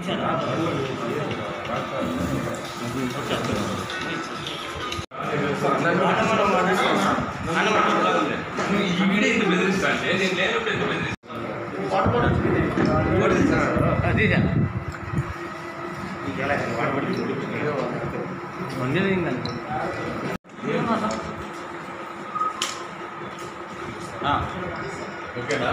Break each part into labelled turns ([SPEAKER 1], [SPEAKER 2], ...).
[SPEAKER 1] ఈ వీడియో ఎందుకు బెదిరిస్తా అంటే నేను లేనప్పుడు ఎందుకు బెదిరిస్తా ఓకేనా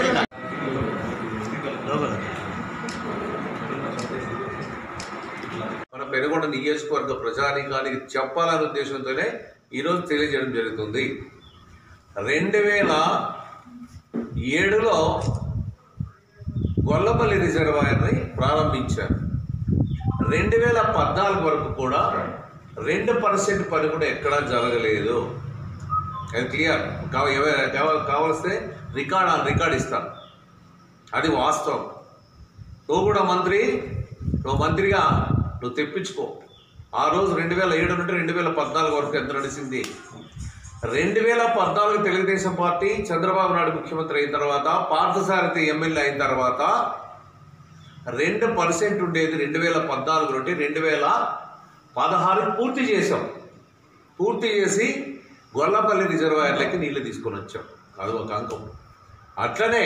[SPEAKER 2] మన పెనుగొండ నియోజకవర్గ ప్రజానీకానికి చెప్పాలనే ఉద్దేశంతోనే ఈరోజు తెలియజేయడం జరుగుతుంది రెండు వేల ఏడులో గొల్లపల్లి రిజర్వాయర్ని ప్రారంభించారు రెండు వేల పద్నాలుగు వరకు కూడా రెండు పర్సెంట్ పని కూడా ఎక్కడా జరగలేదు అది క్లియర్ కావ- ఎవ- కావ- కావలిస్తే రికార్డ్ ఆన్ రికార్డ్ ఇస్తాను అది వాస్తవం నువ్వు కూడా మంత్రి నువ్వు మంత్రిగా నువ్వు తెప్పించుకో ఆ రోజు రెండు వేల ఏడు నుండి రెండు వేల పద్నాలుగు వరకు ఎంత నడిచింది రెండు వేల పద్నాలుగు తెలుగుదేశం పార్టీ చంద్రబాబు నాయుడు ముఖ్యమంత్రి అయిన తర్వాత పార్థసారథి ఎమ్మెల్యే అయిన తర్వాత రెండు పర్సెంట్ ఉండేది రెండు వేల పద్నాలుగు నుండి రెండు వేల పదహారు పూర్తి చేసాం పూర్తి చేసి గొల్లపల్లి రిజర్వాయర్లకి నీళ్లు తీసుకొని వచ్చాం అది ఒక అంకం అట్లనే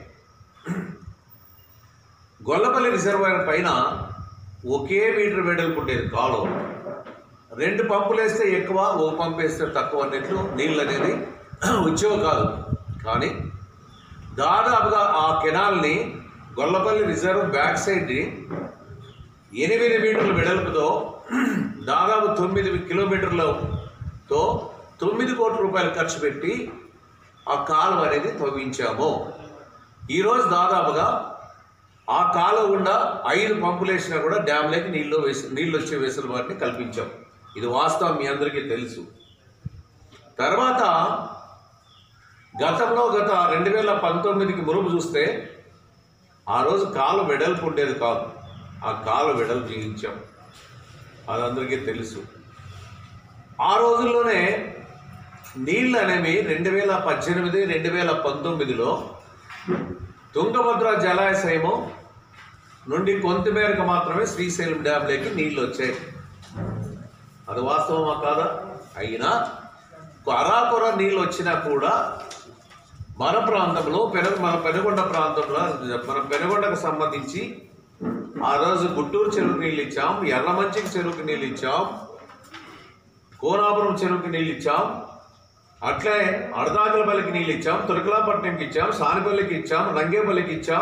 [SPEAKER 2] గొల్లపల్లి రిజర్వాయర్ పైన ఒకే మీటర్ వెడల్పు ఉండేది కాలువ రెండు పంపులు వేస్తే ఎక్కువ ఓ పంపు వేస్తే తక్కువ అన్నట్లు నీళ్ళు అనేది వచ్చేవి కాదు కానీ దాదాపుగా ఆ కెనాల్ని గొల్లపల్లి రిజర్వ్ బ్యాక్ సైడ్ని ఎనిమిది మీటర్ల వెడల్పుతో దాదాపు తొమ్మిది కిలోమీటర్లతో తొమ్మిది కోట్ల రూపాయలు ఖర్చు పెట్టి ఆ కాలువ అనేది తవ్వించాము ఈరోజు దాదాపుగా ఆ కాలువ గుండా ఐదు పంపులు వేసినా కూడా డ్యామ్లోకి నీళ్ళు వేసి నీళ్ళు వచ్చే వెసులుబాటుని కల్పించాం ఇది వాస్తవం మీ అందరికీ తెలుసు తర్వాత గతంలో గత రెండు వేల పంతొమ్మిదికి మురుపు చూస్తే ఆ రోజు కాలు వెడల్పు ఉండేది కాదు ఆ కాలు వెడల్పు చేయించాం అది అందరికీ తెలుసు ఆ రోజుల్లోనే నీళ్ళు అనేవి రెండు వేల పద్దెనిమిది రెండు వేల పంతొమ్మిదిలో తుంగభద్ర జలాశయము నుండి కొంతమేరకు మాత్రమే శ్రీశైలం డ్యాంలోకి నీళ్ళు వచ్చాయి అది వాస్తవమా కాదా అయినా అరాకొర నీళ్ళు వచ్చినా కూడా మన ప్రాంతంలో పెను మన పెనుగొండ ప్రాంతంలో మన పెనుగొండకు సంబంధించి ఆ రోజు గుంటూరు చెరువుకి నీళ్ళు ఇచ్చాం ఎర్రమంచికి చెరువుకి నీళ్ళు ఇచ్చాం కోనాపురం చెరువుకి నీళ్ళు ఇచ్చాం అట్లే అర్ధాకులపల్లికి నీళ్ళు ఇచ్చాం తురకలాపట్నంకి ఇచ్చాం సానిపల్లికి ఇచ్చాం రంగేపల్లికి ఇచ్చాం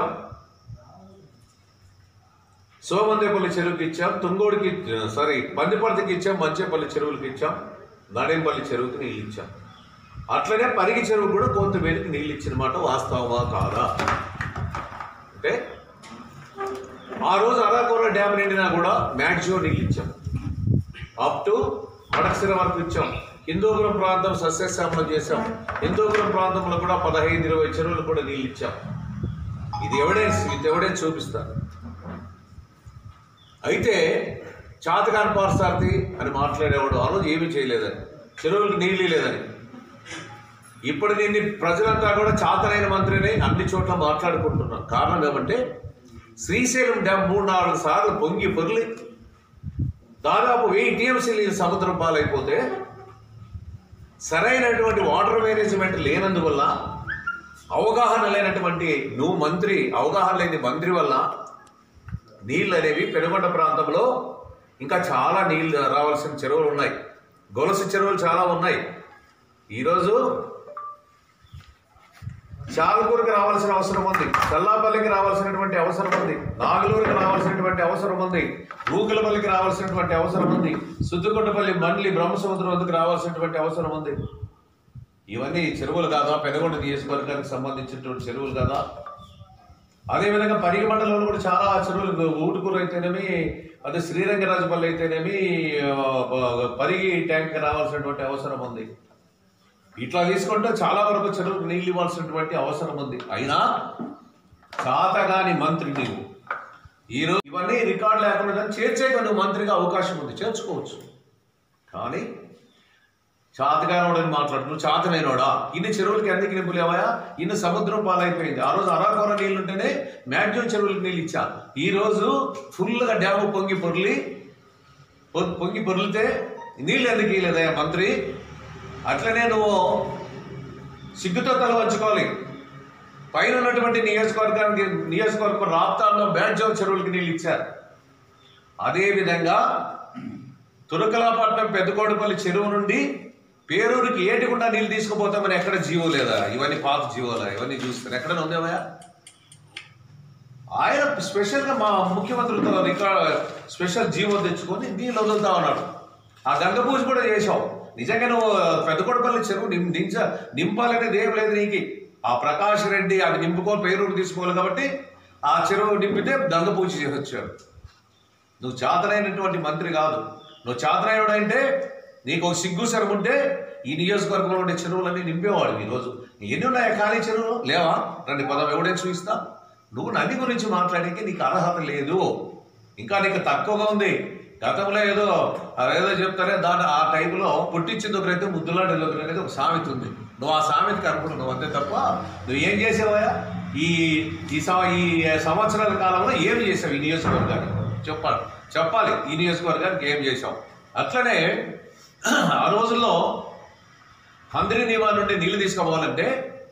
[SPEAKER 2] సోమందేపల్లి చెరువుకి ఇచ్చాం తుంగోడికి సారీ పందిపర్తికి ఇచ్చాం మంచేపల్లి చెరువులకి ఇచ్చాం నడేంపల్లి చెరువుకి నీళ్ళు ఇచ్చాం అట్లనే పరిగి చెరువు కూడా కొంతమేరకు నీళ్ళు ఇచ్చిన మాట వాస్తవమా కాదా అంటే ఆ రోజు అరాకోర డ్యామ్ నిండినా కూడా మ్యాక్సిమం నీళ్ళు ఇచ్చాం అప్ టు మడకసిర వరకు ఇచ్చాం హిందూపురం ప్రాంతం సస్యశ్యామలం చేశాం హిందూపురం ప్రాంతంలో కూడా పదహైదు ఇరవై చెరువులు కూడా నీళ్ళు ఇచ్చాం ఇది ఎవిడెన్స్ విత్ ఎవిడెన్స్ చూపిస్తారు అయితే చాతకాని పార్సార్థి అని మాట్లాడేవాడు ఆ రోజు ఏమీ చేయలేదని చెరువులకు నీళ్ళు లేదని ఇప్పుడు దీన్ని ప్రజలంతా కూడా చాతనైన మంత్రిని అన్ని చోట్ల మాట్లాడుకుంటున్నాం కారణం ఏమంటే శ్రీశైలం డ్యామ్ మూడు నాలుగు సార్లు పొంగి పొర్లి దాదాపు వెయ్యి టీఎంసీ నీళ్ళు సముద్రం పాలైపోతే సరైనటువంటి వాటర్ మేనేజ్మెంట్ లేనందువల్ల అవగాహన లేనటువంటి నువ్వు మంత్రి అవగాహన లేని మంత్రి వల్ల నీళ్ళు అనేవి పెనుగొండ ప్రాంతంలో ఇంకా చాలా నీళ్ళు రావాల్సిన చెరువులు ఉన్నాయి గొలుసు చెరువులు చాలా ఉన్నాయి ఈరోజు చాలకూరుకి రావాల్సిన అవసరం ఉంది చల్లాపల్లికి రావాల్సినటువంటి అవసరం ఉంది నాగలూరుకి రావాల్సినటువంటి అవసరం ఉంది రూకలపల్లికి రావాల్సినటువంటి అవసరం ఉంది సుద్దుకొండపల్లి మండ్లి బ్రహ్మసముద్రం వద్దకు రావాల్సినటువంటి అవసరం ఉంది ఇవన్నీ చెరువులు కాదా పెనగొండ నియోజకవర్గానికి సంబంధించినటువంటి చెరువులు కాదా అదేవిధంగా పరిగి మండలంలో కూడా చాలా చెరువులు ఊటుకూరు అయితేనేమి అదే శ్రీరంగరాజపల్లి అయితేనేమి ఆ, బ- పరిగి ట్యాంక్ రావాల్సినటువంటి అవసరం ఉంది ఇట్లా తీసుకుంటే చాలా వరకు చెరువుకు నీళ్ళు ఇవ్వాల్సినటువంటి అవసరం ఉంది అయినా చాతగాని మంత్రి నీవు ఈరోజు ఇవన్నీ రికార్డు లేకుండా కానీ చేర్చేగా నువ్వు మంత్రిగా అవకాశం ఉంది చేర్చుకోవచ్చు కానీ చాతగానోడని మాట్లాడు నువ్వు చాతనైనోడా ఇన్ని చెరువులకి ఎందుకు నింపులేవయా ఇన్ని సముద్రం పాలైపోయింది ఆ రోజు అరాకొర నీళ్ళు ఉంటేనే మ్యాక్సిమం చెరువులకి నీళ్ళు ఇచ్చా ఈ రోజు ఫుల్గా డ్యాము పొంగి పొర్లి పొ- పొంగి పొర్లితే నీళ్ళు ఎందుకు ఇవ్వలేదయ్యా మంత్రి అట్లనే నువ్వు సిగ్గుతో తల వంచుకోవాలి పైన ఉన్నటువంటి నియోజకవర్గానికి నియోజకవర్గం రాప్తాల్లో బ్యాడ్జో చెరువులకి నీళ్ళు ఇచ్చారు అదేవిధంగా తురకలాపట్నం పెద్దకోడపల్లి చెరువు నుండి పేరూరుకి ఏటికుండా నీళ్ళు తీసుకుపోతామని ఎక్కడ జీవో లేదా ఇవన్నీ పాత జీవోలా ఇవన్నీ చూస్తారు ఎక్కడ ఉందేమయ్యా ఆయన స్పెషల్గా మా ముఖ్యమంత్రితో రికార్డ్ స్పెషల్ జీవో తెచ్చుకొని నీళ్ళు వదులుతా ఉన్నాడు ఆ గంగ పూజ కూడా చేసావు నిజంగా నువ్వు పెద్దకొడపల్లి చెరువు నిం దించ నింపాలనేది ఏం లేదు నీకు ఆ ప్రకాష్ రెడ్డి అది నింపుకొని పేరూరు తీసుకోవాలి కాబట్టి ఆ చెరువు నింపితే గంగ పూజ చేసొచ్చాడు నువ్వు చాతనైనటువంటి మంత్రి కాదు నువ్వు చాతనైనడు అంటే నీకు ఒక సిగ్గు శరం ఉంటే ఈ నియోజకవర్గంలో ఉండే చెరువులన్నీ నింపేవాడు ఈరోజు ఎన్ని ఉన్నాయా ఖాళీ చెరువులు లేవా రండి పదం ఎవడే చూపిస్తా నువ్వు నది గురించి మాట్లాడేకి నీకు అర్హత లేదు ఇంకా నీకు తక్కువగా ఉంది గతంలో ఏదో అదేదో చెప్తారే దాని ఆ టైంలో పుట్టించింది ఒకరైతే ముద్దులాంటి ఒకరైతే ఒక సామెత ఉంది నువ్వు ఆ సామెతకి అనుకుంటున్నావు అంతే తప్ప నువ్వు ఏం చేసావా ఈ ఈ సం- ఈ సంవత్సరాల కాలంలో ఏం చేసావు ఈ నియోజకవర్గానికి చెప్పాలి చెప్పాలి ఈ నియోజకవర్గానికి ఏం చేసావు అట్లనే ఆ రోజుల్లో హంద్రి నివా నుండి నీళ్లు తీసుకోవాలంటే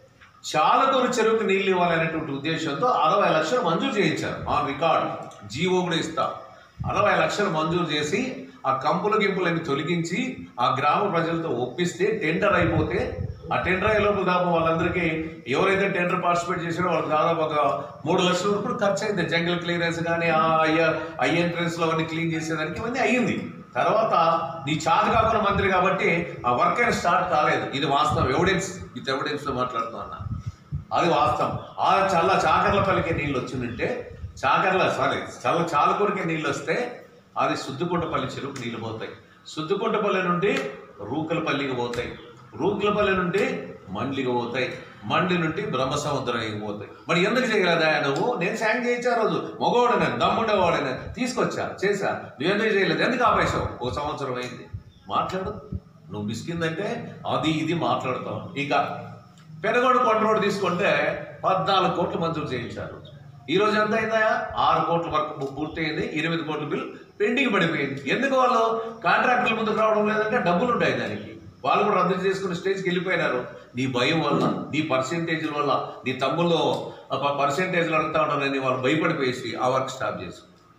[SPEAKER 2] చాలకూరు చెరువుకు నీళ్లు ఇవ్వాలనేటువంటి ఉద్దేశంతో అరవై లక్షలు మంజూరు చేయించారు ఆన్ రికార్డ్ జీవో కూడా ఇస్తా అరవై లక్షలు మంజూరు చేసి ఆ కంపుల గింపులని తొలగించి ఆ గ్రామ ప్రజలతో ఒప్పిస్తే టెండర్ అయిపోతే ఆ టెండర్ అయ్యే లోపల దాపు వాళ్ళందరికీ ఎవరైతే టెండర్ పార్టిసిపేట్ చేసారో వాళ్ళకి దాదాపు ఒక మూడు లక్షల వరకు ఖర్చు అయింది జంగల్ క్లియరెన్స్ కానీ ఆ అయ్య ఐ ఎంట్రన్స్ లో అవన్నీ క్లీన్ చేసేదానికి ఇవన్నీ అయ్యింది తర్వాత నీ చాటు కాకుండా మంత్రి కాబట్టి ఆ వర్క్ అయినా స్టార్ట్ కాలేదు ఇది వాస్తవం ఎవిడెన్స్ విత్ ఎవిడెన్స్ లో మాట్లాడుతున్నా అన్న అది వాస్తవం ఆ చల్ల చాకర్లపల్లికి నీళ్ళు వచ్చిందంటే చాకర్ల సారీ చల్ల చాలకూరికి నీళ్ళు వస్తే అది సుద్దుకుంటపల్లి చెరువుకి నీళ్ళు పోతాయి సుద్దుకుంటపల్లి నుండి రూకలపల్లికి పోతాయి రూకలపల్లి నుండి మండ్లికి పోతాయి మండి నుండి బ్రహ్మసముద్రానికి పోతాయి మరి ఎందుకు చేయలేదా నువ్వు నేను శాంక్ చేయించా ఆ రోజు మగవాడనే దమ్ముండేవాడనే తీసుకొచ్చా చేశా నువ్వు ఎందుకు చేయలేదు ఎందుకు ఆపేశావు ఓ సంవత్సరం అయింది మాట్లాడు నువ్వు బిస్కిందంటే అది ఇది మాట్లాడతావు ఇక పెనగొండ కొండ రోడ్డు తీసుకుంటే పద్నాలుగు కోట్లు మంజూరు చేయించారు ఈ రోజు ఎంత అయిందా ఆరు కోట్ల వరకు పూర్తయింది ఎనిమిది కోట్ల బిల్ పెండింగ్ పడిపోయింది ఎందుకు వాళ్ళు కాంట్రాక్టుల ముందుకు రావడం లేదంటే డబ్బులు ఉంటాయి దానికి వాళ్ళు కూడా రద్దు చేసుకుని స్టేజ్కి వెళ్ళిపోయినారు నీ భయం వల్ల నీ పర్సెంటేజ్ల వల్ల నీ తమ్ముళ్ళు పర్సెంటేజ్లు అడుగుతా ఉంటారని వాళ్ళు భయపడిపోయేసి ఆ వర్క్ స్టాప్ చేసి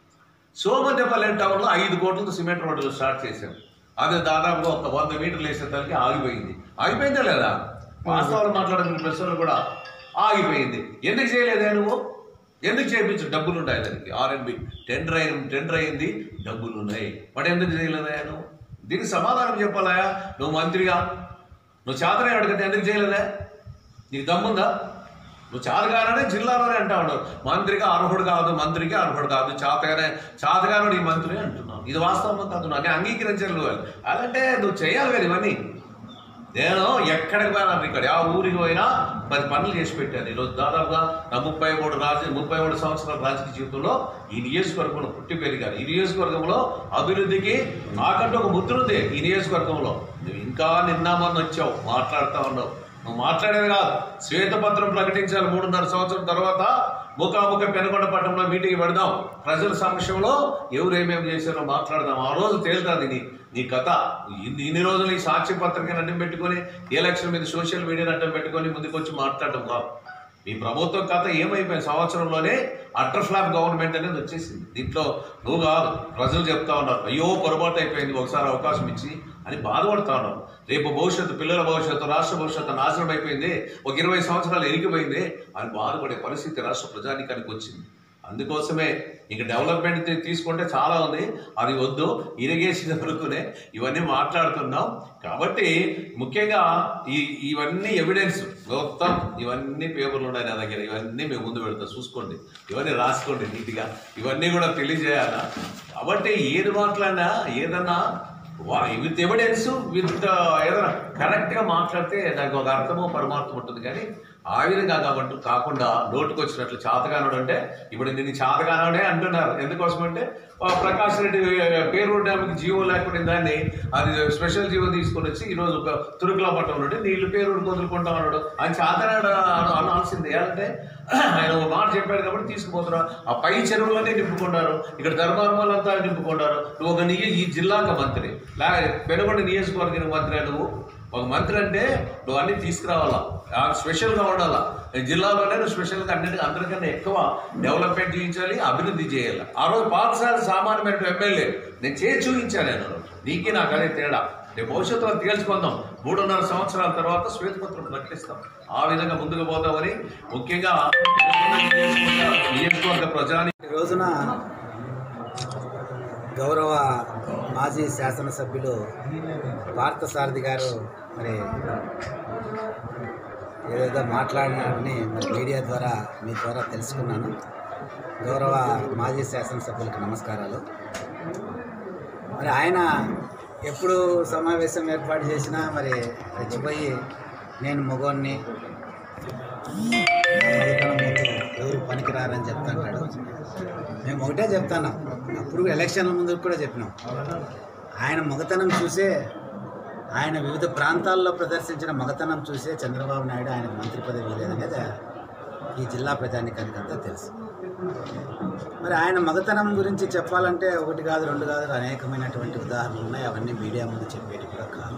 [SPEAKER 2] సోమంతపల్లి టౌన్లో ఐదు కోట్లతో సిమెంట్ రోడ్డు స్టార్ట్ చేశాం అది దాదాపు ఒక వంద మీటర్లు వేసేసరికి ఆగిపోయింది ఆగిపోయిందా లేదా వాస్తవాలు మాట్లాడిన ప్రశ్నలు కూడా ఆగిపోయింది ఎందుకు చేయలేదే నువ్వు ఎందుకు చేయించు డబ్బులు ఉన్నాయి దానికి ఆర్ఎన్బి టెండర్ అయిన టెండర్ అయింది డబ్బులు ఉన్నాయి మరి ఎందుకు చేయలేదా నువ్వు దీనికి సమాధానం చెప్పాలా నువ్వు మంత్రిగా నువ్వు చాతనే అడగతే ఎందుకు చేయలేదా నీకు దమ్ముందా నువ్వు చాతగానే జిల్లాలోనే అంటా ఉన్నావు మంత్రిగా అర్హుడు కాదు మంత్రికి అర్హుడు కాదు చాతగానే చాతగానుడు ఈ మంత్రి అంటున్నావు ఇది వాస్తవం కాదు నాకు అంగీకరించాలి నువ్వు అలాంటే నువ్వు చేయాలి కదా ఇవన్నీ నేను ఎక్కడికి పోయినా ఇక్కడ ఆ ఊరికి పోయినా పది పనులు చేసి పెట్టాను ఈరోజు దాదాపుగా నా ముప్పై మూడు రాజ ముప్పై మూడు సంవత్సరాల రాజకీయ జీవితంలో ఈ నియోజకవర్గంలో పుట్టి పెరిగాను ఈ నియోజకవర్గంలో అభివృద్ధికి నాకంటూ ఒక ముద్ర ఉంది ఈ నియోజకవర్గంలో నువ్వు ఇంకా నిన్న మొన్న వచ్చావు మాట్లాడుతూ ఉన్నావు నువ్వు మాట్లాడేది కాదు శ్వేతపత్రం ప్రకటించాలి మూడున్నర సంవత్సరం తర్వాత ముఖాముఖ పెనుకొండ పట్టణంలో మీటింగ్ పెడదాం ప్రజల సమక్షంలో ఎవరు ఏమేమి చేశారో మాట్లాడదాం ఆ రోజు తేలుతుంది నీ నీ కథ ఇన్ని ఇన్ని రోజులు ఈ సాక్షి పత్రికను అడ్డం పెట్టుకొని ఎలక్షన్ మీద సోషల్ మీడియాని అడ్డం పెట్టుకొని ముందుకు వచ్చి మాట్లాడటం కాదు మీ ప్రభుత్వం కథ ఏమైపోయింది సంవత్సరంలోనే అటర్ ఫ్లాప్ గవర్నమెంట్ అనేది వచ్చేసింది దీంట్లో నువ్వు కాదు ప్రజలు చెప్తా ఉన్నారు అయ్యో పొరపాటు అయిపోయింది ఒకసారి అవకాశం ఇచ్చి అని బాధపడతా ఉన్నారు రేపు భవిష్యత్తు పిల్లల భవిష్యత్తు రాష్ట్ర భవిష్యత్తు నాశనం అయిపోయింది ఒక ఇరవై సంవత్సరాలు ఎరిగిపోయింది అని బాధపడే పరిస్థితి రాష్ట్ర ప్రజానికానికి వచ్చింది అందుకోసమే ఇంక డెవలప్మెంట్ తీ- తీసుకుంటే చాలా ఉంది అది వద్దు ఇరిగేషన్ వరకునే ఇవన్నీ మాట్లాడుతున్నాం కాబట్టి ముఖ్యంగా ఈ ఇవన్నీ ఎవిడెన్స్ మొత్తం ఇవన్నీ పేపర్లు ఉన్నాయి నా దగ్గర ఇవన్నీ మేము ముందు పెడతాం చూసుకోండి ఇవన్నీ రాసుకోండి నీట్గా ఇవన్నీ కూడా తెలియజేయాలా కాబట్టి ఏది మాట్లాడినా ఏదన్నా విత్ ఎవిడెన్స్ విత్ ఏదైనా కరెక్ట్గా మాట్లాడితే నాకు ఒక అర్థమో పరమార్థం ఉంటుంది కానీ ఆ విధంగా కాబట్టి కాకుండా నోటుకు వచ్చినట్లు చాతగానుడు అంటే ఇప్పుడు నిన్ను చాతగానుడే అంటున్నారు ఎందుకోసం అంటే ఆ ప్రకాష్ రెడ్డి పేరు డ్యామ్కి జీవో లేకుండా దాన్ని అది స్పెషల్ జీవో తీసుకొని వచ్చి ఈరోజు ఒక తురుకుల పట్టం నుండి నీళ్లు పేరు వదులుకుంటా ఉన్నాడు ఆయన చాతనాడు అనాల్సింది ఏంటంటే ఆయన ఒక మాట చెప్పాడు కాబట్టి తీసుకుపోతున్నారు ఆ పై చెరువులోనే నింపుకున్నారు ఇక్కడ ధర్మార్మాలంతా నింపుకున్నారు నువ్వు ఒక నియ ఈ జిల్లాకు మంత్రి లే పెనుగొండ నియోజకవర్గానికి మంత్రి నువ్వు ఒక మంత్రి అంటే నువ్వు అన్ని తీసుకురావాలా ఆ స్పెషల్గా ఉండాలా ఈ జిల్లాలోనే నువ్వు స్పెషల్గా అన్నిటి అందరికన్నా ఎక్కువ డెవలప్మెంట్ చేయించాలి అభివృద్ధి చేయాలి ఆ రోజు పాఠశాల సామాన్యమైన ఎమ్మెల్యే నేను చేసి చూపించాను నేను నీకే నాకు అదే తేడా రేపు భవిష్యత్తులో తేల్చుకుందాం మూడున్నర సంవత్సరాల తర్వాత శ్వేతపత్రం ప్రకటిస్తాం ఆ విధంగా ముందుకు పోదామని ముఖ్యంగా నియోజకవర్గ ప్రజాని
[SPEAKER 3] ఈ రోజున గౌరవ మాజీ శాసనసభ్యులు పార్థసారథి గారు మరి ఏదేదో మాట్లాడినారని మరి మీడియా ద్వారా మీ ద్వారా తెలుసుకున్నాను గౌరవ మాజీ శాసనసభ్యులకు నమస్కారాలు మరి ఆయన ఎప్పుడు సమావేశం ఏర్పాటు చేసినా మరి రెచ్చిపోయి నేను మగోన్ని మగతనం ముందు ఎవరు పనికిరారని చెప్తాంటాడు మేము ఒకటే చెప్తాను అప్పుడు ఎలక్షన్ల ముందు కూడా చెప్పినాం ఆయన మగతనం చూసే ఆయన వివిధ ప్రాంతాల్లో ప్రదర్శించిన మగతనం చూసే చంద్రబాబు నాయుడు ఆయన మంత్రి పదవి లేదనేది ఈ జిల్లా ప్రజానికానికి అంతా తెలుసు మరి ఆయన మగతనం గురించి చెప్పాలంటే ఒకటి కాదు రెండు కాదు అనేకమైనటువంటి ఉదాహరణలు ఉన్నాయి అవన్నీ మీడియా ముందు చెప్పేటి కూడా కాదు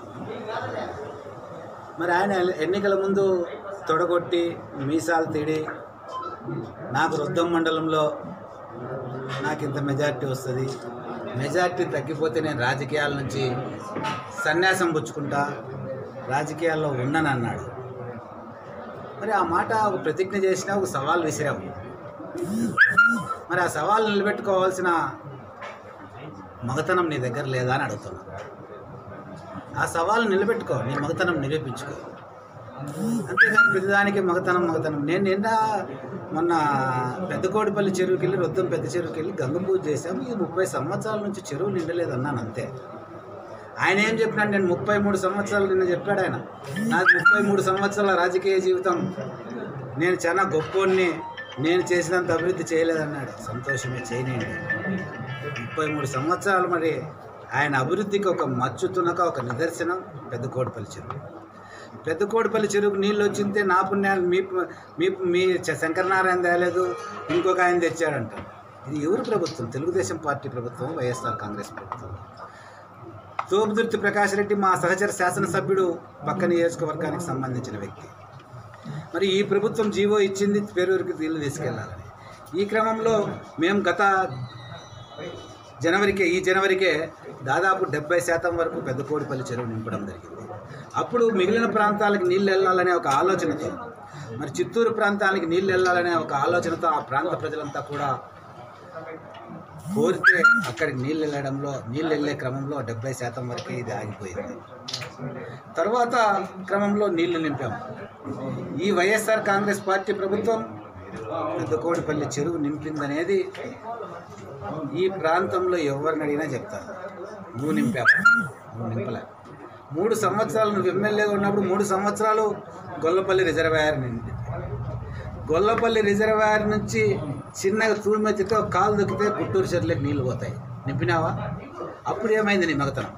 [SPEAKER 3] మరి ఆయన ఎన్నికల ముందు తొడగొట్టి మీసాలు తీడి నాకు రుద్దం మండలంలో నాకు ఇంత మెజార్టీ వస్తుంది మెజార్టీ తగ్గిపోతే నేను రాజకీయాల నుంచి సన్యాసం పుచ్చుకుంటా రాజకీయాల్లో ఉన్నానన్నాడు మరి ఆ మాట ఒక ప్రతిజ్ఞ చేసినా ఒక సవాల్ విసిరాము మరి ఆ సవాల్ నిలబెట్టుకోవాల్సిన మగతనం నీ దగ్గర లేదా అని అడుగుతున్నా ఆ సవాల్ నిలబెట్టుకో నీ మగతనం నిరూపించుకో అంతేగాని ప్రతిదానికి మగతనం మగతనం నేను నిన్న మొన్న పెద్దకోడిపల్లి చెరువుకి వెళ్ళి రొద్దం పెద్ద చెరువుకి వెళ్ళి గంగ పూజ చేశాము ఇది ముప్పై సంవత్సరాల నుంచి చెరువు నిండలేదు అన్నాను అంతే ఆయన ఏం చెప్పినాడు నేను ముప్పై మూడు సంవత్సరాలు నిన్న చెప్పాడు ఆయన నాకు ముప్పై మూడు సంవత్సరాల రాజకీయ జీవితం నేను చాలా గొప్పోడిని నేను చేసినంత అభివృద్ధి చేయలేదన్నాడు సంతోషమే చేయనండి ముప్పై మూడు సంవత్సరాలు మరి ఆయన అభివృద్ధికి ఒక మచ్చుతునక ఒక నిదర్శనం పెద్ద కోడిపల్లి చెరువు పెద్ద కోడిపల్లి చెరువుకు నీళ్ళు వచ్చింటే నా పుణ్యాలు మీ పు- మీ మీ చ- శంకరనారాయణ తేలేదు ఇంకొక ఆయన తెచ్చాడంట ఇది ఎవరు ప్రభుత్వం తెలుగుదేశం పార్టీ ప్రభుత్వం వైఎస్ఆర్ కాంగ్రెస్ ప్రభుత్వం తోపుదుర్తి ప్రకాష్ రెడ్డి మా సహచర శాసనసభ్యుడు పక్క నియోజకవర్గానికి సంబంధించిన వ్యక్తి మరి ఈ ప్రభుత్వం జీవో ఇచ్చింది పేరూరుకి నీళ్లు తీసుకెళ్లాలని ఈ క్రమంలో మేము గత జనవరికే ఈ జనవరికే దాదాపు డెబ్బై శాతం వరకు పెద్దకోడిపల్లి చెరువు నింపడం జరిగింది అప్పుడు మిగిలిన ప్రాంతాలకు నీళ్ళు వెళ్ళాలనే ఒక ఆలోచనతో మరి చిత్తూరు ప్రాంతానికి నీళ్ళు వెళ్ళాలనే ఒక ఆలోచనతో ఆ ప్రాంత ప్రజలంతా కూడా కోరితే అక్కడికి నీళ్ళు వెళ్ళడంలో నీళ్ళు వెళ్ళే క్రమంలో డెబ్బై శాతం వరకే ఇది ఆగిపోయింది తర్వాత క్రమంలో నీళ్లు నింపాము ఈ వైఎస్ఆర్ కాంగ్రెస్ పార్టీ ప్రభుత్వం పెద్దకోడిపల్లి చెరువు నింపిందనేది ఈ ప్రాంతంలో ఎవరిని అడిగినా చెప్తారు నువ్వు నింపావు నువ్వు నింపలే మూడు సంవత్సరాలు నువ్వు ఎమ్మెల్యేగా ఉన్నప్పుడు మూడు సంవత్సరాలు గొల్లపల్లి రిజర్వాయర్ నిండి గొల్లపల్లి రిజర్వాయర్ నుంచి చిన్నగా తూమెత్తితే ఒక కాలు దొక్కితే గుట్టూరు చెరువులకు నీళ్లు పోతాయి నింపినావా అప్పుడు ఏమైంది నీ మగతనం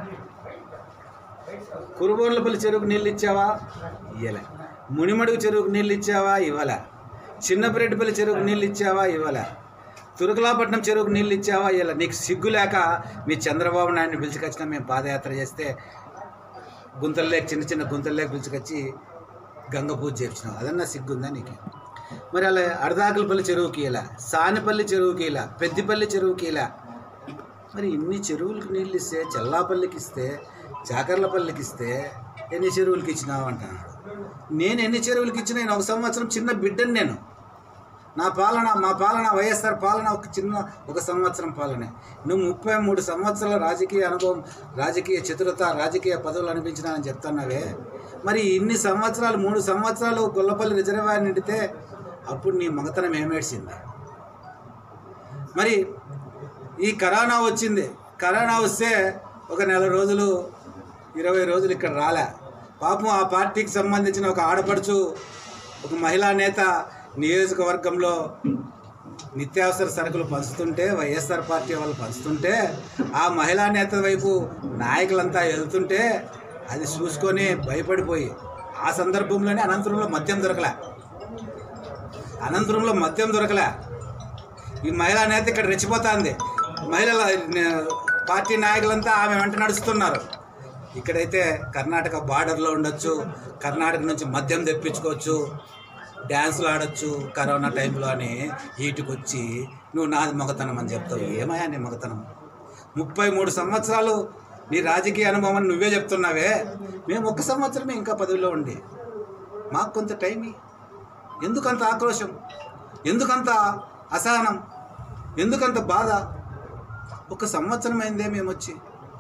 [SPEAKER 3] కురుబోన్లపల్లి చెరువుకు నీళ్ళు ఇచ్చావా ఇవ్వలే మునిమడుగు చెరువుకు నీళ్ళు ఇచ్చావా ఇవ్వలే చిన్నపరెడ్డిపల్లి చెరువుకు నీళ్ళు ఇచ్చావా ఇవ్వలే తురుకలాపట్నం చెరువుకు నీళ్ళు ఇచ్చావా ఇవ్వలే నీకు సిగ్గు లేక మీ చంద్రబాబు నాయుడిని పిలుచుకొచ్చినా మేము పాదయాత్ర చేస్తే గుంతల్లేక చిన్న చిన్న గుంతల్లేక పిలుచుకొచ్చి గంగ పూజ చేయించినావు అదన్నా సిగ్గుందా నీకు మరి అలా అర్ధాకులపల్లి చెరువుకి ఇలా సానిపల్లి చెరువుకి ఇలా పెద్దిపల్లి చెరువుకి ఇలా మరి ఇన్ని చెరువులకు నీళ్ళు ఇస్తే చెల్లాపల్లికి ఇస్తే చాకర్లపల్లికి ఇస్తే ఎన్ని చెరువులకి ఇచ్చినావు అంటున్నాడు నేను ఎన్ని చెరువులకి ఇచ్చినా నేను ఒక సంవత్సరం చిన్న బిడ్డని నేను నా పాలన మా పాలన వైఎస్ఆర్ పాలన ఒక చిన్న ఒక సంవత్సరం పాలనే నువ్వు ముప్పై మూడు సంవత్సరాల రాజకీయ అనుభవం రాజకీయ చతురత రాజకీయ పదవులు అనిపించినానని చెప్తున్నావే మరి ఇన్ని సంవత్సరాలు మూడు సంవత్సరాలు గొల్లపల్లి రిజర్వాయర్ నిండితే అప్పుడు నీ మగతనం ఏమేడ్చింది మరి ఈ కరోనా వచ్చింది కరోనా వస్తే ఒక నెల రోజులు ఇరవై రోజులు ఇక్కడ రాలే పాపం ఆ పార్టీకి సంబంధించిన ఒక ఆడపడుచు ఒక మహిళా నేత నియోజకవర్గంలో నిత్యావసర సరుకులు పంచుతుంటే వైఎస్ఆర్ పార్టీ వాళ్ళు పంచుతుంటే ఆ మహిళా నేత వైపు నాయకులంతా వెళ్తుంటే అది చూసుకొని భయపడిపోయి ఆ సందర్భంలోనే అనంతరంలో మద్యం దొరకలే అనంతరంలో మద్యం దొరకలే ఈ మహిళా నేత ఇక్కడ రెచ్చిపోతుంది మహిళల నే- పార్టీ నాయకులంతా ఆమె వెంట నడుస్తున్నారు ఇక్కడైతే కర్ణాటక బార్డర్లో ఉండొచ్చు కర్ణాటక నుంచి మద్యం తెప్పించుకోవచ్చు డ్యాన్సులు ఆడొచ్చు కరోనా టైంలో అని వీటికి వచ్చి నువ్వు నాది మొగతనం అని చెప్తావు ఏమయ్యా నీ మొగతనం ముప్పై మూడు సంవత్సరాలు నీ రాజకీయ అనుభవం అని నువ్వే చెప్తున్నావే మేము ఒక్క సంవత్సరమే ఇంకా పదవిలో ఉండి మాకు కొంత టైం ఇయ్యి. ఎందుకంత ఆక్రోశం ఎందుకంత అసహనం ఎందుకంత బాధ ఒక సంవత్సరం అయిందే మేము వచ్చి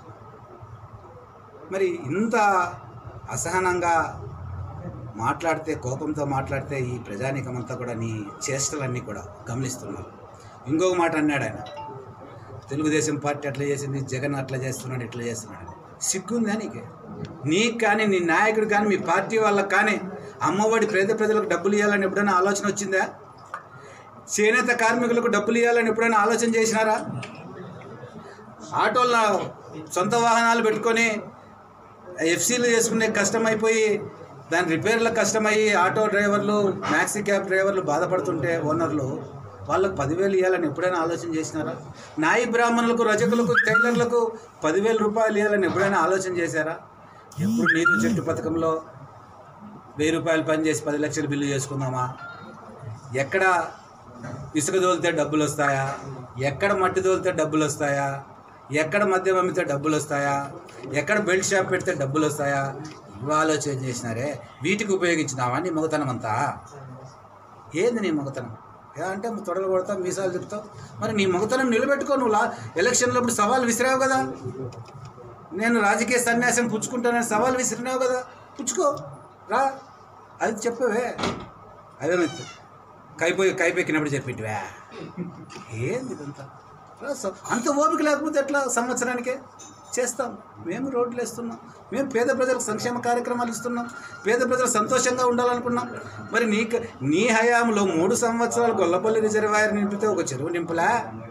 [SPEAKER 3] మరి ఇంత అసహనంగా మాట్లాడితే కోపంతో మాట్లాడితే ఈ ప్రజానీకమంతా కూడా నీ చేష్టలన్నీ కూడా గమనిస్తున్నారు ఇంకొక మాట అన్నాడు ఆయన తెలుగుదేశం పార్టీ అట్లా చేసింది జగన్ అట్లా చేస్తున్నాడు ఇట్లా చేస్తున్నాడు అని. సిగ్గుందా నీకు నీకు కానీ నీ నాయకుడు కానీ మీ పార్టీ వాళ్ళకి కానీ అమ్మఒడి పేద ప్రజలకు డబ్బులు ఇవ్వాలని ఎప్పుడైనా ఆలోచన వచ్చిందా చేనేత కార్మికులకు డబ్బులు ఇవ్వాలని ఎప్పుడైనా ఆలోచన చేసినారా ఆటోల్లో సొంత వాహనాలు పెట్టుకొని ఎఫ్సీలు చేసుకునే కష్టమైపోయి దాని రిపేర్లకు కష్టమయ్యి ఆటో డ్రైవర్లు మ్యాక్సీ క్యాబ్ డ్రైవర్లు బాధపడుతుంటే ఓనర్లు వాళ్ళకు పదివేలు ఇవ్వాలని ఎప్పుడైనా ఆలోచన చేసినారా నాయి బ్రాహ్మణులకు రజకులకు టైలర్లకు పదివేల రూపాయలు ఇవ్వాలని ఎప్పుడైనా ఆలోచన చేశారా ఎప్పుడు నీరు చెట్టు పథకంలో వెయ్యి రూపాయలు పని చేసి పది లక్షలు బిల్లు చేసుకుందామా ఎక్కడ ఇసుక తోలితే డబ్బులు వస్తాయా ఎక్కడ మట్టి తోలితే డబ్బులు వస్తాయా ఎక్కడ మద్యం అమ్మితే డబ్బులు వస్తాయా ఎక్కడ బెల్ట్ షాప్ పెడితే డబ్బులు వస్తాయా ఇవి ఆలోచన చేసినారే వీటికి ఉపయోగించినావా నీ మొగతనం అంతా ఏంది నీ మొగతనం ఏ అంటే తొడలు కొడతావు మీసాలు చెప్తావు మరి నీ మొగతనం నిలబెట్టుకో నువ్వు లా ఎలక్షన్లో ఇప్పుడు సవాల్ విసిరావు కదా నేను రాజకీయ సన్యాసం పుచ్చుకుంటానని సవాల్ విసిరినావు కదా పుచ్చుకో రా అది చెప్పవే అదే మెత్తు కైపోయి కైపెక్కినప్పుడు చెప్పింటివా ఏంది ఇదంతా రా, స- అంత ఓపిక లేకపోతే ఎట్లా సంవత్సరానికే చేస్తాం మేము రోడ్లు వేస్తున్నాం మేము పేద ప్రజలకు సంక్షేమ కార్యక్రమాలు ఇస్తున్నాం పేద ప్రజలు సంతోషంగా ఉండాలనుకున్నాం మరి నీ నీ హయాంలో మూడు సంవత్సరాలు గొల్లపల్లి రిజర్వాయర్ నింపితే ఒక చెరువు నింపులా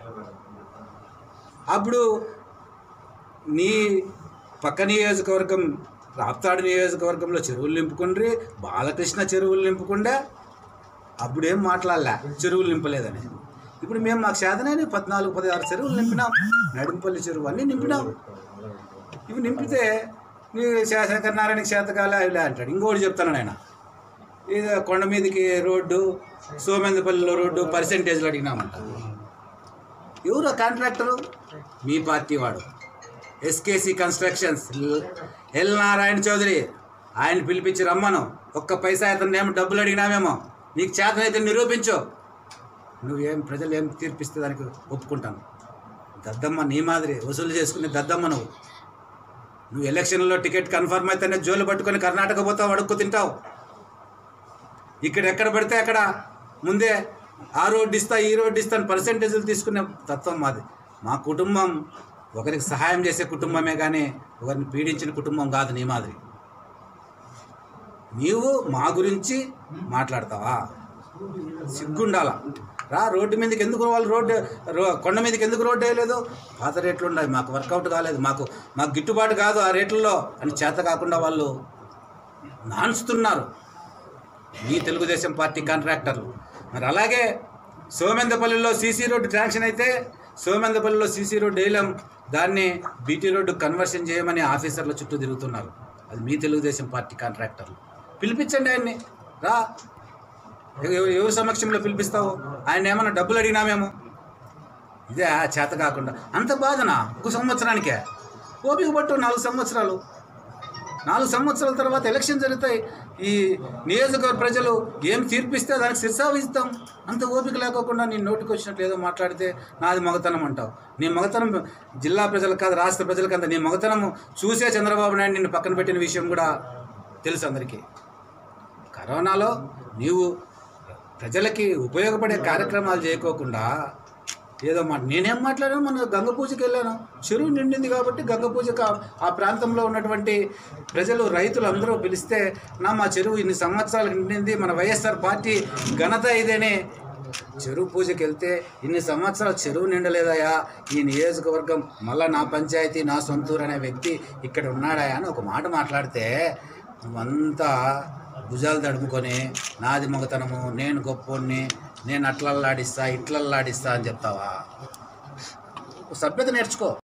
[SPEAKER 3] అప్పుడు నీ పక్క నియోజకవర్గం రాప్తాడు నియోజకవర్గంలో చెరువులు నింపుకుండ్రి బాలకృష్ణ చెరువులు నింపుకుండా అప్పుడేం మాట్లాడలే చెరువులు నింపలేదని ఇప్పుడు మేము మాకు శాతనైన పద్నాలుగు పదహారు చెరువులు నింపినాం నడింపల్లి చెరువు అన్నీ నింపినాం ఇవి నింపితే నీ శాసనకర్ నారాయణకి శాతకాల ఇలా అంటాడు ఇంకోటి చెప్తాను ఆయన ఇది కొండ మీదకి రోడ్డు సోమేంద్రపల్లిలో రోడ్డు పర్సెంటేజ్లు అడిగినామంట ఎవరు ఆ కాంట్రాక్టరు మీ పార్టీ వాడు SKC constructions L Narayana Chowdary ఆయన పిలిపించి రమ్మను ఒక్క పైసా అతను ఏమో డబ్బులు అడిగినామేమో నీకు చేతనైతే నిరూపించు నువ్వేం ప్రజలు ఏం తీర్పిస్తే దానికి ఒప్పుకుంటాను దద్దమ్మ నీ మాదిరి వసూలు చేసుకునే దద్దమ్మ నువ్వు నువ్వు ఎలక్షన్లో టికెట్ కన్ఫర్మ్ అయితేనే జోలు పట్టుకొని కర్ణాటక పోతావు అడుక్కు తింటావు ఇక్కడ ఎక్కడ పడితే అక్కడ ముందే ఆ రోడ్డు ఇస్తా ఈ రోడ్డు ఇస్తా అని పర్సెంటేజ్లు తీసుకునే తత్వం మాది మా కుటుంబం ఒకరికి సహాయం చేసే కుటుంబమే కానీ ఒకరిని పీడించిన కుటుంబం కాదు నీ మాదిరి నీవు మా గురించి మాట్లాడతావా సిగ్గుండాల రా రోడ్డు మీదకి ఎందుకు వాళ్ళు రోడ్డు రో కొండ మీదకి ఎందుకు రోడ్డు వేయలేదు పాత రేట్లు ఉన్నాయి మాకు వర్కౌట్ కాలేదు మాకు మాకు గిట్టుబాటు కాదు ఆ రేట్లలో అని చేత కాకుండా వాళ్ళు నాన్స్తున్నారు మీ తెలుగుదేశం పార్టీ కాంట్రాక్టర్లు మరి అలాగే సోమెందపల్లిలో సీసీ రోడ్డు ట్రాన్షన్ అయితే సోమెందపల్లిలో సీసీ రోడ్డు వేయలేం దాన్ని బీటీ రోడ్డు కన్వర్షన్ చేయమని ఆఫీసర్ల చుట్టూ తిరుగుతున్నారు అది మీ తెలుగుదేశం పార్టీ కాంట్రాక్టర్లు పిలిపించండి ఆయన్ని రా ఎవ- ఎవరి సమక్షంలో పిలిపిస్తావు ఆయన ఏమన్నా డబ్బులు అడిగినామేమో ఇదే ఆ చేత కాకుండా అంత బాధనా ఒక సంవత్సరానికే ఓపిక పట్టు నాలుగు సంవత్సరాలు నాలుగు సంవత్సరాల తర్వాత ఎలక్షన్ జరుగుతాయి ఈ నియోజకవర్గ ప్రజలు ఏం తీర్పిస్తే దానికి శిర్సావిస్తాం అంత ఓపిక లేకోకుండా నీ నోటికి వచ్చినట్లు ఏదో మాట్లాడితే నాది మగతనం అంటావు నీ మగతనం జిల్లా ప్రజలకు కాదు రాష్ట్ర ప్రజలకు అంత నీ మగతనం చూసే చంద్రబాబు నాయుడు నిన్ను పక్కన పెట్టిన విషయం కూడా తెలుసు అందరికీ కరోనాలో నీవు ప్రజలకి ఉపయోగపడే కార్యక్రమాలు చేయకోకుండా ఏదో మాట నేనేం మాట్లాడాను మన గంగ పూజకి వెళ్ళాను చెరువు నిండింది కాబట్టి గంగ పూజకు ఆ- ఆ ప్రాంతంలో ఉన్నటువంటి ప్రజలు రైతులు అందరూ పిలిస్తే నా మా చెరువు ఇన్ని సంవత్సరాలు నిండింది మన వైఎస్ఆర్ పార్టీ ఘనత ఇదేనే చెరువు పూజకి వెళ్తే ఇన్ని సంవత్సరాలు చెరువు నిండలేదయా ఈ నియోజకవర్గం మళ్ళా నా పంచాయతీ నా సొంతూరు అనే వ్యక్తి ఇక్కడ ఉన్నాడాయా అని ఒక మాట మాట్లాడితే నువ్వంతా భుజాలు తడుముకొని నాది మగతనము నేను గొప్పోడిని నేను అట్లల్లాడిస్తా ఇట్లల్లాడిస్తా అని చెప్తావా సభ్యత నేర్చుకో